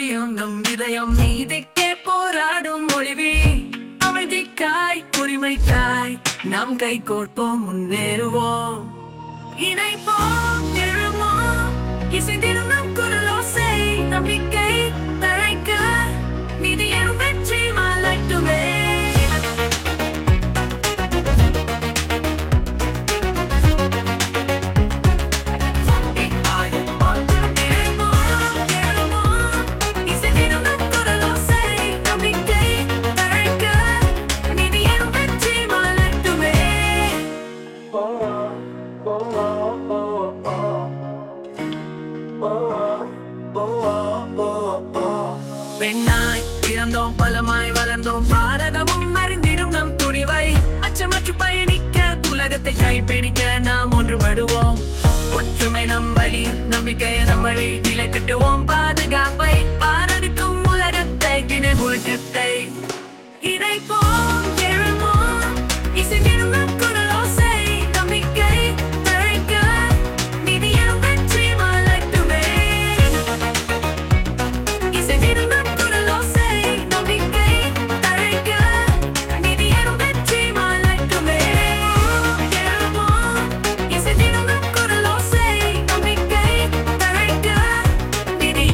முடியும் நம் இதயம் நீதிக்கே போராடும் மொழிவி அமைதிக்காய் உரிமைக்காய் நாம் கை கோர்ப்போம் முன்னேறுவோம் இணைப்போம் எழுவோம் இசைந்திடும் நம் குரலோசை நம்பிக்கை தழைக்க நீதி எனும் வெற்றி மலட்டுமே பெண்ணாய் பிறந்தோம் பலமாய் வளர்ந்தோம் பாரதமும் அறிந்திடும் நம் துணிவை அச்சமற்று பயணிக்க உலகத்தை கைப்பிடிக்க நாம் ஒன்றுபடுவோம் ஒற்றுமை நம் வழி நம்பிக்கை நம் வழி நிலை கட்டுவோம் பா